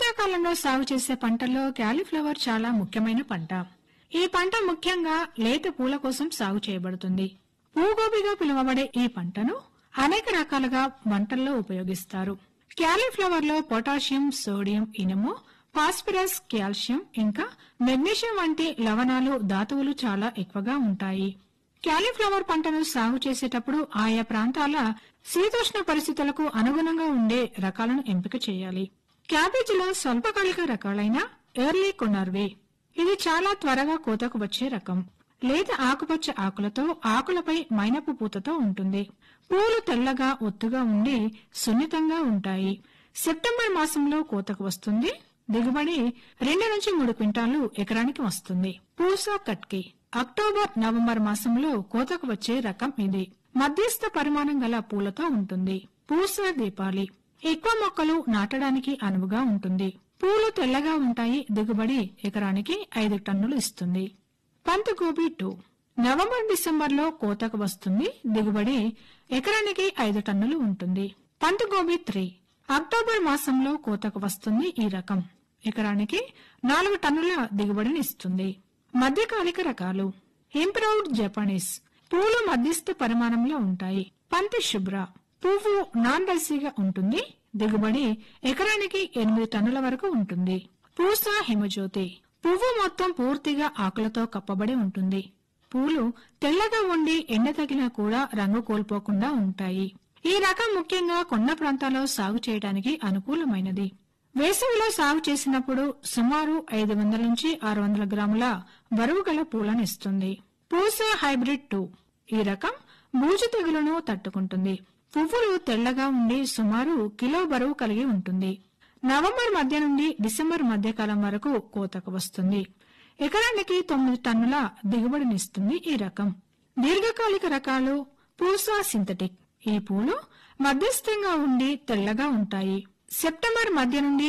శీతాకాలంలో సాగు చేసే పంటల్లో క్యాలీఫ్లవర్ చాలా ముఖ్యమైన పంట ఈ పంట ముఖ్యంగా లేత పూల కోసం సాగు చేయబడుతుంది పూగోబిగా పిలువబడే ఈ పంటను అనేక రకాలుగా వంటల్లో ఉపయోగిస్తారు క్యాలీఫ్లవర్ లో పొటాషియం సోడియం ఇనుము ఫాస్ఫరస్ కాల్షియం ఇంకా మెగ్నీషియం వంటి లవణాలు ధాతువులు చాలా ఎక్కువగా ఉంటాయి క్యాలీఫ్లవర్ పంటను సాగు చేసేటప్పుడు ఆయా ప్రాంతాల శీతోష్ణ పరిస్థితులకు అనుగుణంగా ఉండే రకాలను ఎంపిక చేయాలి క్యాబేజీలో స్వల్పకాలిక రకాలైన ఎర్లీ కొనర్వే ఇది చాలా త్వరగా కోతకు వచ్చే రకం లేత ఆకుపచ్చ ఆకులతో ఆకులపై మైనపు పూతతో ఉంటుంది పూలు తెల్లగా ఒత్తుగా ఉండి సున్నితంగా ఉంటాయి సెప్టెంబర్ మాసంలో కోతకు వస్తుంది దిగుబడి రెండు నుంచి మూడు క్వింటాలు ఎకరానికి వస్తుంది పూసా కట్కి అక్టోబర్ నవంబర్ మాసంలో కోతకు వచ్చే రకం ఇది మధ్యస్థ పరిమాణం గల పూలతో ఉంటుంది పూసా దీపాలి ఎక్కువ మొక్కలు నాటడానికి అనువుగా ఉంటుంది పూలు తెల్లగా ఉంటాయి దిగుబడి ఎకరానికి ఐదు టన్నులు ఇస్తుంది Pant gobi two November December లో కోతకు వస్తుంది దిగుబడి ఎకరానికి ఐదు టన్నులు ఉంటుంది పంత్ గోబీ త్రీ అక్టోబర్ మాసంలో కోతకు వస్తుంది ఈ రకం ఎకరానికి నాలుగు టన్నుల దిగుబడిని ఇస్తుంది మధ్యకాలిక రకాలు ఇంప్రూవ్డ్ జపనీస్ పూలు మధ్యస్థ పరిమాణంలో ఉంటాయి పంతి శుభ్ర పువ్వు నాన్ రసీగా ఉంటుంది దిగుబడి ఎకరానికి ఎనిమిది టన్నుల వరకు ఉంటుంది పూసా హిమజ్యోతి పువ్వు మొత్తం పూర్తిగా ఆకులతో కప్పబడి ఉంటుంది పూలు తెల్లగా ఉండి ఎండ తగిలినా కూడా రంగు కోల్పోకుండా ఉంటాయి ఈ రకం ముఖ్యంగా కొండ ప్రాంతాల్లో సాగు చేయడానికి అనుకూలమైనది వేసవిలో సాగు చేసినప్పుడు సుమారు ఐదు వందల నుంచి ఆరు వందల గ్రాముల బరువు గల పూలను ఇస్తుంది పూసా హైబ్రిడ్ టూ ఈ రకం బూజు తెగులును తట్టుకుంటుంది పువ్వులు తెల్లగా ఉండి సుమారు కిలో బరువు కలిగి ఉంటుంది నవంబర్ మధ్య నుండి డిసెంబర్ మధ్యకాలం వరకు కోతకు వస్తుంది ఎకరానికి తొమ్మిది టన్నుల దిగుబడినిస్తుంది ఈ రకం దీర్ఘకాలిక రకాలు పూసా సింథటిక్ ఈ పూలు మధ్యస్థంగా ఉండి తెల్లగా ఉంటాయి సెప్టెంబర్ మధ్య నుండి